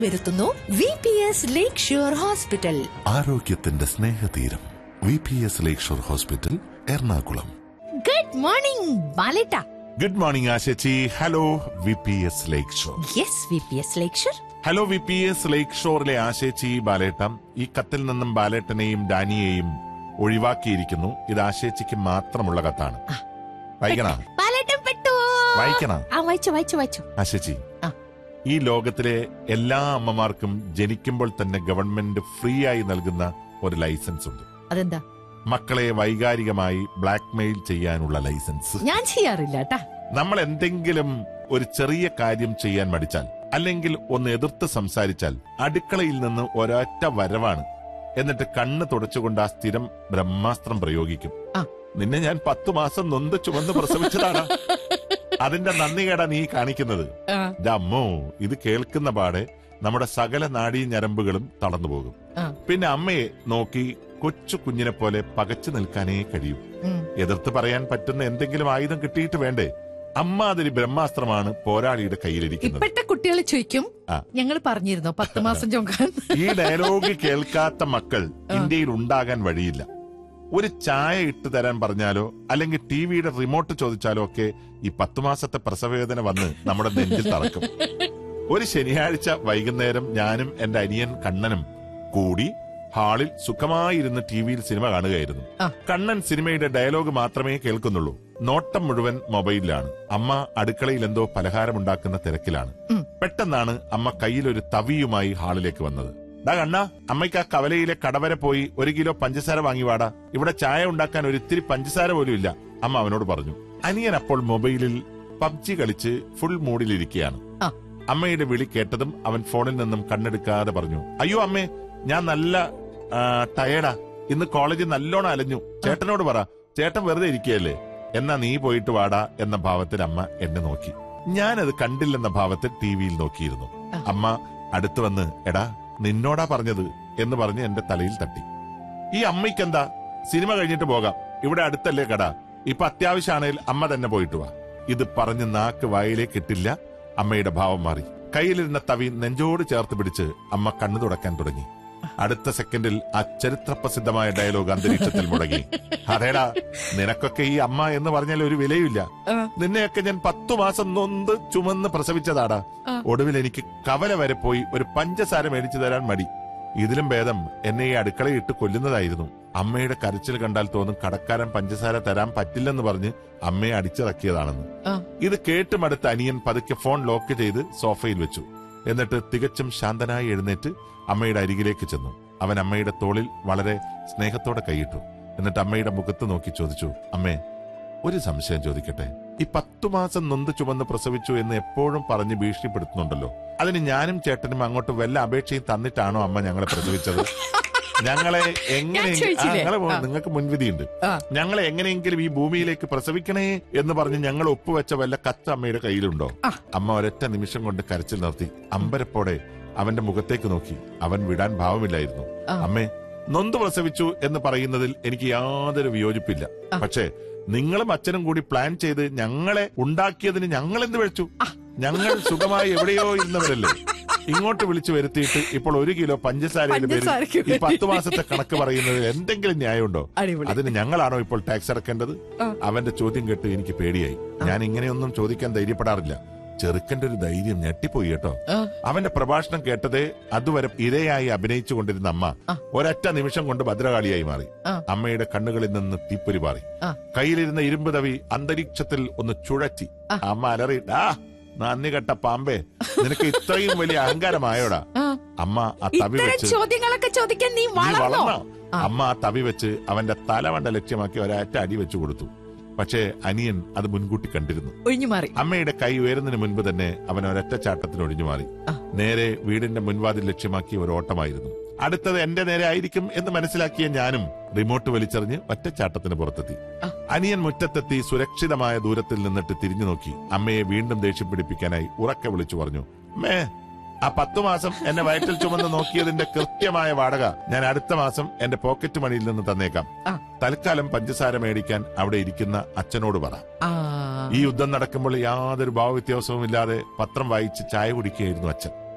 വരുത്തുന്നു V P S lakeshore hospital ആരോഗ്യത്തിന്റെ സ്നേഹതീരം V P S lakeshore hospital Ernakulam good morning ബാലേട്ട good morning ആശച്ചി hello V P S lakeshore yes V P S lakeshore hello V P S ലേക്ക് ഷോറിലെ ആശേച്ചി ബാലേട്ടം ഈ കത്തിൽ നിന്നും ബാലേട്ടനെയും ഡാനിയെയും ഒഴിവാക്കിയിരിക്കുന്നു ഇത് ആശേച്ചിക്ക് മാത്രമുള്ള കത്താണ് വായിക്കണ ബാലേട്ടൻ പെട്ടു വായിക്കണ ആ വായിച്ചു വായിച്ചു വായിച്ചു ആശേച്ചി ആ. ഈ ലോകത്തിലെ എല്ലാ അമ്മമാർക്കും ജനിക്കുമ്പോൾ തന്നെ ഗവൺമെന്റ് ഫ്രീ ആയി നൽകുന്ന ഒരു ലൈസൻസ് ഉണ്ട് അതെന്താ മക്കളെ വൈകാരികമായി ബ്ലാക്ക്മെയിൽ ചെയ്യാനുള്ള ലൈസൻസ് ഞാൻ ചെയ്യാറില്ല കേട്ടാ നമ്മൾ എന്തെങ്കിലും ഒരു ചെറിയ കാര്യം ചെയ്യാൻ മടിച്ചാൽ അല്ലെങ്കിൽ ഒന്ന് എതിർത്ത് സംസാരിച്ചാൽ അടുക്കളയിൽ നിന്ന് ഒരൊറ്റ വരവാണ് എന്നിട്ട് കണ്ണ് തുടച്ചുകൊണ്ട് ആ സ്ഥിരം ബ്രഹ്മാസ്ത്രം പ്രയോഗിക്കും ആ. നിന്നെ ഞാൻ പത്തു മാസം നൊന്ത് ചുമന്ന് പ്രസവിച്ചതാണ് അതിന്റെ നന്ദി കേടാ നീ കാണിക്കുന്നത് ദാ അമ്മോ ഇത് കേൾക്കുന്ന പാടെ നമ്മുടെ സകല നാടീ ഞരമ്പുകളും തളർന്നു പോകും ആ. പിന്നെ അമ്മയെ നോക്കി കൊച്ചു കുഞ്ഞിനെ പോലെ പകച്ചു നിൽക്കാനേ കഴിയൂ ഉം. എതിർത്ത് പറയാൻ പറ്റുന്ന എന്തെങ്കിലും ആയുധം കിട്ടിയിട്ട് വേണ്ടേ അമ്മാതിരി ബ്രഹ്മാസ്ത്രമാണ് പോരാളിയുടെ കയ്യിലിരിക്കുന്നത് ഇപ്പോഴത്തെ കുട്ടികൾ ചോദിക്കും ആ. ഞങ്ങൾ പറഞ്ഞിരുന്നോ പത്ത് മാസം ചൊങ്കാൻ ഈ ഡയലോഗ് കേൾക്കാത്ത മക്കൾ ഇന്ത്യയിൽ ഉണ്ടാകാൻ വഴിയില്ല ഒരു ചായ ഇട്ട് തരാൻ പറഞ്ഞാലോ അല്ലെങ്കിൽ ടിവിയുടെ റിമോട്ട് ചോദിച്ചാലോ ഒക്കെ ഈ പത്തു മാസത്തെ പ്രസവവേദന വന്ന് നമ്മുടെ നെഞ്ചിൽ തറക്കും ഒരു ശനിയാഴ്ച വൈകുന്നേരം ഞാനും എന്റെ അനിയൻ കണ്ണനും കൂടി ഹാളിൽ സുഖമായിരുന്ന് ടിവിയിൽ സിനിമ കാണുകയായിരുന്നു ആ. കണ്ണൻ സിനിമയുടെ ഡയലോഗ് മാത്രമേ കേൾക്കുന്നുള്ളൂ നോട്ടം മുഴുവൻ മൊബൈലിലാണ് അമ്മ അടുക്കളയിൽ എന്തോ പലഹാരമുണ്ടാക്കുന്ന തിരക്കിലാണ് ഉം. പെട്ടെന്നാണ് അമ്മ കയ്യിലൊരു തവിയുമായി ഹാളിലേക്ക് വന്നത് ഡാ കണ്ണ അമ്മയ്ക്ക് ആ കവലയിലെ കടവരെ പോയി ഒരു കിലോ പഞ്ചസാര വാങ്ങി വാടാ ഇവിടെ ചായ ഉണ്ടാക്കാൻ ഒരു ഇത്തിരി പഞ്ചസാര പോലും ഇല്ല അമ്മ അവനോട് പറഞ്ഞു അനിയൻ അപ്പോൾ മൊബൈലിൽ പബ്ജി കളിച്ച് ഫുൾ മൂഡിലിരിക്കുകയാണ് ആ. അമ്മയുടെ വിളി കേട്ടതും അവൻ ഫോണിൽ നിന്നും കണ്ണെടുക്കാതെ പറഞ്ഞു അയ്യോ അമ്മേ ഞാൻ നല്ല ആ, ടയേർഡാ ഇന്ന് കോളേജിൽ നല്ലോണം അലഞ്ഞു ചേട്ടനോട് പറ ചേട്ടൻ വെറുതെ ഇരിക്കുകയല്ലേ എന്നാ നീ പോയിട്ട് വാടാ എന്ന ഭാവത്തിൽ അമ്മ എന്നെ നോക്കി ഞാനത് കണ്ടില്ലെന്ന ഭാവത്തിൽ ടി വിയിൽ നോക്കിയിരുന്നു ആ. അമ്മ അടുത്തു വന്ന് എടാ നിന്നോടാ പറഞ്ഞത് എന്ന് പറഞ്ഞ് എന്റെ തലയിൽ തട്ടി ഈ അമ്മയ്ക്കെന്താ സിനിമ കഴിഞ്ഞിട്ട് പോകാം ഇവിടെ അടുത്തല്ലേ കട ഇപ്പൊ അത്യാവശ്യമാണെങ്കിൽ അമ്മ തന്നെ പോയിട്ട് വാ ഇത് പറഞ്ഞ് നാക്ക് വായിലേക്ക് ഇട്ടില്ല അമ്മയുടെ ഭാവം മാറി കയ്യിലിരുന്ന തവി നെഞ്ചോട് ചേർത്ത് പിടിച്ച് അമ്മ കണ്ണു തുടക്കാൻ തുടങ്ങി അടുത്ത സെക്കൻഡിൽ ആ ചരിത്ര പ്രസിദ്ധമായ ഡയലോഗ് അന്തരീക്ഷത്തിൽ മുടങ്ങി അതേടാ നിനക്കൊക്കെ ഈ അമ്മ എന്ന് പറഞ്ഞാൽ ഒരു വിലയില്ല ആ. നിന്നെയൊക്കെ ഞാൻ പത്തു മാസം നൊന്ത് ചുമന്ന് പ്രസവിച്ചതാടാ ആ. ഒടുവിൽ എനിക്ക് കവല വരെ പോയി ഒരു പഞ്ചസാര മേടിച്ചു തരാൻ മടി ഇതിലും ഭേദം എന്നെ ഈ അടുക്കളയിട്ട് കൊല്ലുന്നതായിരുന്നു അമ്മയുടെ കരച്ചിൽ കണ്ടാൽ തോന്നും കടക്കാരൻ പഞ്ചസാര തരാൻ പറ്റില്ലെന്ന് പറഞ്ഞ് അമ്മയെ അടിച്ചിറക്കിയതാണെന്ന് ആ. ഇത് കേട്ടുമടുത്ത അനിയൻ പതുക്കെ ഫോൺ ലോക്ക് ചെയ്ത് സോഫയിൽ വെച്ചു എന്നിട്ട് തികച്ചും ശാന്തനായി എഴുന്നേറ്റ് അമ്മയുടെ അരികിലേക്ക് ചെന്നു അവൻ അമ്മയുടെ തോളിൽ വളരെ സ്നേഹത്തോടെ കൈയിട്ടു എന്നിട്ട് അമ്മയുടെ മുഖത്ത് നോക്കി ചോദിച്ചു അമ്മേ ഒരു സംശയം ചോദിക്കട്ടെ ഈ പത്തു മാസം നൊന്ത് ചുമന്ന് പ്രസവിച്ചു എന്ന് എപ്പോഴും പറഞ്ഞ് ഭീഷണിപ്പെടുത്തുന്നുണ്ടല്ലോ അതിന് ഞാനും ചേട്ടനും അങ്ങോട്ട് വല്ല അപേക്ഷയും തന്നിട്ടാണോ അമ്മ ഞങ്ങളെ പ്രസവിച്ചത് ഞങ്ങളെ എങ്ങനെ ഞാൻ ചോദിച്ചില്ലേ? ഞങ്ങളെ ആ. നിങ്ങൾക്ക് മുൻവിധിയുണ്ട് ആ. ഞങ്ങളെ എങ്ങനെയെങ്കിലും ഈ ഭൂമിയിലേക്ക് പ്രസവിക്കണേ എന്ന് പറഞ്ഞ് ഞങ്ങൾ ഒപ്പുവെച്ച വല്ല കത്ത് അമ്മയുടെ കയ്യിലുണ്ടോ ആ. അമ്മ ഒരൊറ്റ നിമിഷം കൊണ്ട് കരച്ചിൽ നിർത്തി അമ്പരപ്പോടെ അവന്റെ മുഖത്തേക്ക് നോക്കി അവൻ വിടാൻ ഭാവമില്ലായിരുന്നു ആ. അമ്മേ നൊന്ത് പ്രസവിച്ചു എന്ന് പറയുന്നതിൽ എനിക്ക് യാതൊരു വിയോജിപ്പില്ല ആ. പക്ഷേ നിങ്ങളും അച്ഛനും കൂടി പ്ലാൻ ചെയ്ത് ഞങ്ങളെ ഉണ്ടാക്കിയതിന് ഞങ്ങൾ എന്ത് വെച്ചു ഞങ്ങൾ സുഖമായി എവിടെയോ ഇരുന്നവരല്ലേ ഇങ്ങോട്ട് വിളിച്ചു വരുത്തിയിട്ട് ഇപ്പോൾ ഒരു കിലോ പഞ്ചസാരയുടെ പേരിൽ പഞ്ചസാരയ്ക്ക് ഈ പത്ത് മാസത്തെ കണക്ക് പറയുന്നത് എന്തെങ്കിലും ന്യായമുണ്ടോ അടിപൊളി അതിന് ഞങ്ങളാണോ ഇപ്പോൾ ടാക്സ് അടക്കേണ്ടത് ആ. അവന്റെ ചോദ്യം കേട്ട് എനിക്ക് പേടിയായി ഞാൻ ഇങ്ങനെയൊന്നും ചോദിക്കാൻ ധൈര്യപ്പെടാറില്ല ചെറുക്കന്റെ ഒരു ധൈര്യം ഞെട്ടിപ്പോയി കേട്ടോ ആ. അവന്റെ പ്രഭാഷണം കേട്ടതേ അതുവരെ ഇരയായി അഭിനയിച്ചു കൊണ്ടിരുന്ന അമ്മ ആ. ഒരൊറ്റ നിമിഷം കൊണ്ട് ഭദ്രകാളിയായി മാറി ആ. അമ്മയുടെ കണ്ണുകളിൽ നിന്ന് തീപ്പൊരി മാറി ആ. കയ്യിലിരുന്ന ഇരുമ്പ് തവി അന്തരീക്ഷത്തിൽ ഒന്ന് ചുഴറ്റി ആ. അമ്മ അലറി ഡാ നന്ദി കെട്ട പാമ്പേ നിനക്ക് ഇത്രയും വലിയ അഹങ്കാരമായോടാ ആ. അമ്മ ആ തവി ഇത്തരം വെച്ച് ചോദ്യങ്ങളൊക്കെ ചോദിക്കാൻ നീ നീ വളർന്നോ വളർന്നോ ആ. അമ്മ ആ തവി വെച്ച് അവന്റെ തലവണ്ട ലക്ഷ്യമാക്കി ഒരൊറ്റ അടി വെച്ചു കൊടുത്തു പക്ഷേ അനിയൻ അത് മുൻകൂട്ടി കണ്ടിരുന്നു ഒഴിഞ്ഞു മാറി അമ്മയുടെ കൈ ഉയരുന്നതിന് മുൻപ് തന്നെ അവൻ ഒരൊറ്റ ചാട്ടത്തിന് ഒഴിഞ്ഞു മാറി ആ. നേരെ വീടിന്റെ മുൻവാതിൽ ലക്ഷ്യമാക്കി ഒരു ഓട്ടമായിരുന്നു അടുത്തത് എന്റെ നേരെ ആയിരിക്കും എന്ന് മനസ്സിലാക്കിയ ഞാനും റിമോട്ട് വലിച്ചെറിഞ്ഞ് ഒറ്റച്ചാട്ടത്തിന് പുറത്തെത്തി ആ. അനിയൻ മുറ്റത്തെത്തി സുരക്ഷിതമായ ദൂരത്തിൽ നിന്നിട്ട് തിരിഞ്ഞു നോക്കി അമ്മയെ വീണ്ടും ദേഷ്യം പിടിപ്പിക്കാനായി ഉറക്കെ വിളിച്ചു പറഞ്ഞു മേ ആ പത്തു മാസം എന്നെ വയറ്റിൽ ചുമന്ന് നോക്കിയതിന്റെ കൃത്യമായ വാടക ഞാൻ അടുത്ത മാസം എന്റെ പോക്കറ്റ് മണിയിൽ നിന്ന് തന്നേക്കാം ആ. തൽക്കാലം പഞ്ചസാര മേടിക്കാൻ അവിടെ ഇരിക്കുന്ന അച്ഛനോട് പറ ആ ഈ യുദ്ധം നടക്കുമ്പോൾ യാതൊരു ഭാവവ്യത്യാസവും ഇല്ലാതെ പത്രം വായിച്ച് ചായ കുടിക്കുകയായിരുന്നു അച്ഛൻ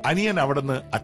അനിയൻ അവിടുന്ന്